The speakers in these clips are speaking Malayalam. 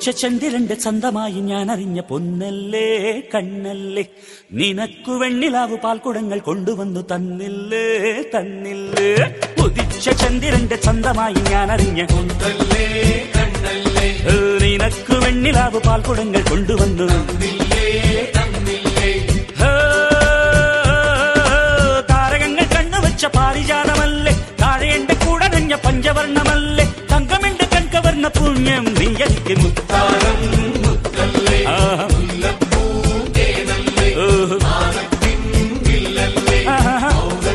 ചന്ദ്രന്റെ ചന്തമായി ഞാൻ അറിഞ്ഞ പൊന്നല്ലേ കണ്ണല്ലേ നിനക്കു വെണ്ണിലാവു പാൽക്കുടങ്ങൾ കൊണ്ടുവന്നു തന്നില്ലേ തന്നില്ലേ ഉദിച്ച ചന്ദ്രന്റെ ചന്തമായി ഞാൻ അറിഞ്ഞ പൊന്നല്ലേ കണ്ണല്ലേ നിനക്കു വെണ്ണിലാവു പാൽക്കുടങ്ങൾ കൊണ്ടുവന്നു ഹേ, താരകങ്ങൾ കണ്ണുവച്ച പാരിജാതമല്ലേ താഴെ എന്റെ കൂടെ നഞ്ഞ പഞ്ചവർണ്ണമല്ലേ തങ്കമെന്റെ കൺകവർണ്ണ പുണ്യം നീ എനിക്ക് മുത്താരം ആഹാ. ഓഹോ. ആഹാ.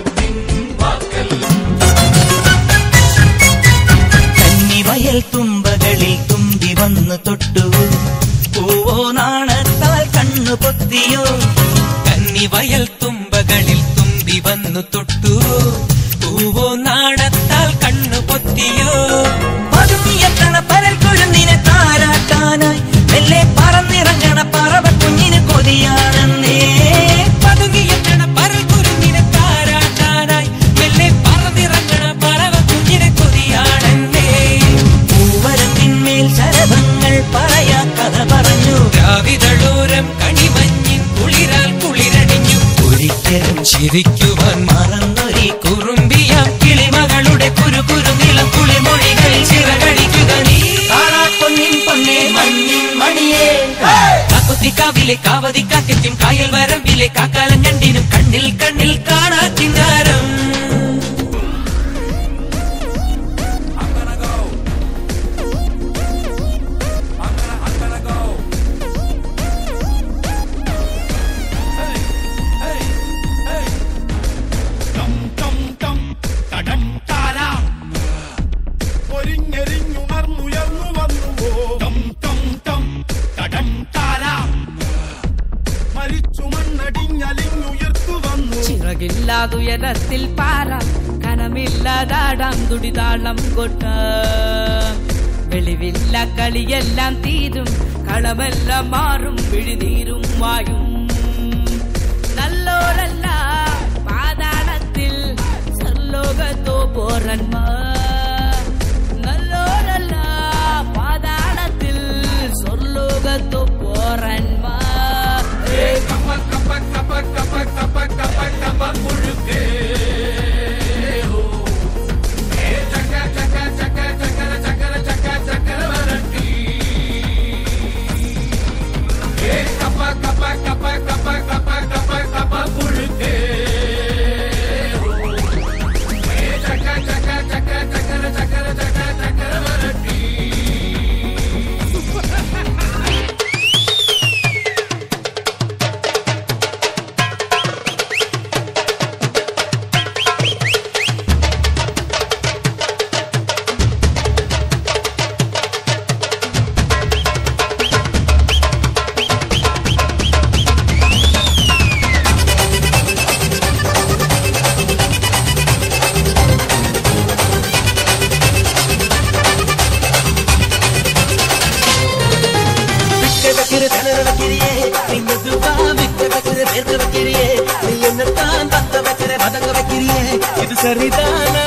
കന്നിവയൽ തുമ്പകളിൽ തുമ്പി വന്നു തൊട്ടു പൂവോ നാണത്താൽ കണ്ണു പൊത്തിയോ കന്നിവയൽ തുമ്പകളിൽ തുമ്പി വന്നു തൊട്ടു പൂവോ നാണത്താൽ കണ്ണു പൊത്തിയോ പതുങ്ങിയെത്തണ പരൽ കുരുന്നിനെ താരാട്ടാനായി മെല്ലെ പറന്നിറങ്ങണ പറവ കുഞ്ഞിന് കൊതിയാണെന്നേ പതുങ്ങിയെത്തണ പരൽ കുരുന്നിനെ താരാട്ടാനായി മെല്ലെ പറന്നിറങ്ങണ പറവ കുഞ്ഞിനെ കൊതിയാണെന്നേ പൂവരത്തിന്മേൽ ശരഭങ്ങൾ പറയാ കഥ പറഞ്ഞു രാവിതളോരം കണിമഞ്ഞിൻ കുളിരാൽ കുളിരണിഞ്ഞു ഒരിക്കലും ചിരിക്കുവാൻ മറന്നൊരി കുറുമ്പിയാം കിളിമകളുടെ കുരു കുരു നിളം കുളിമൊഴികളിൽ ചിറകടിക്കുക നീ കാണാക്കൊന്നിൻ പൊന്നേ മഞ്ഞിൻ മണിയേ കാക്കുത്തിക്കാവിലെ കാവതിക്കാറ്റത്തും കായൽ വരമ്പിലെ കാക്കാലം ഞണ്ടിനും കണ്ണിൽ കണ്ണിൽ കാണാ ചിങ്കാരം ഒരിഞ്ഞെരിഞ്ഞുണർന്നുയർന്നു വന്നുവോ ടം ടം ടം ടടം താരാം മരിച്ചു മണ്ണടിഞ്ഞലിഞ്ഞുയർത്തു വന്നു ചിറകില്ലാതുയരത്തിൽ പാറാം കനമില്ലാതാടാം തുടിതാളം കൊട്ട വെളിവില്ല കളിയെല്ലാം തീരും കളമെല്ലാം മാറും വിഴിനീരും വായും നല്ലോരല്ല പാതാളത്തിൽ സർലോകത്തോ പോറന്മാർ നല്ലോരല്ല പാതാളത്തിൽ സ്വർലോകത്തോ പോറന്മാർ விக்கடக்கிற திணற வைக்கிறியே நீங்க துவா விக்க வைக்கிற வேர்க்க வைக்கிறியே நீ என்னத்தான் பத்த வைக்கிற பதங்க வைக்கிறியே இது சரிதானா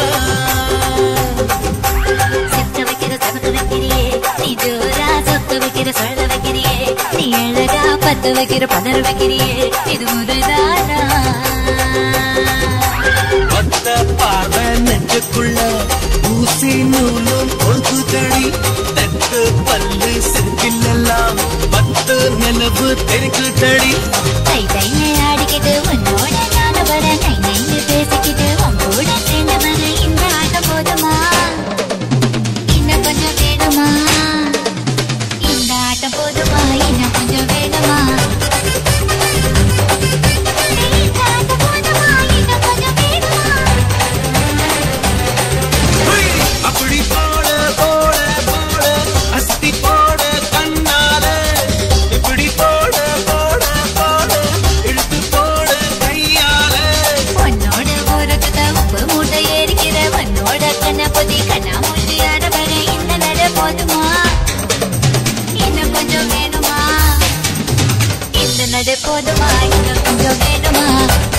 சித்த வைக்கிற சமத்து வைக்கிறியே நீ ஜோரா சொத்து வைக்கிற சொல்ல வைக்கிறியே நீ அழகா பத்து வைக்கிற பதற வைக்கிறியே இது முறைதானா ஒத்த பார்வை நெஞ்சுக்குள்ள ஊசி நூலும் கொழுக்குதடி தெற்கு பல்லு செருக்கிலெல்லாம் பத்து நிலவு தெரிக்குதடி தை தைன்னு ஆடிக்கிட்டு உன்னோட நானு வர நை நைன்னு பேசிக்கிட்டு உன் கூட சேர்ந்து வர இந்த ஆட்டம் போதுமா இன்னும் கொஞ்சம் வேணுமா இந்த ஆட்டம் போதுமா இன்னும் கொஞ்சம் வேணுமா இந்த ஆட்டம் போதுமா இன்னும் கொஞ்சம் வேணுமா அப்படி போட போட போட அஸ்தி போட கண்ணால இப்படி போட போட போட இழுத்து போட கையால உன்னோட ஊருக்கு உப்பு மூட்டை ஏறிக்கிற உன்னோட கண்ண பொதி கண்ணா மூஞ்சி ஆட வர இந்த நட போதுமா இன்னும் கொஞ்சம் வேணுமா இந்த நட போதுமா இன்னும் கொஞ்சம் வேணுமா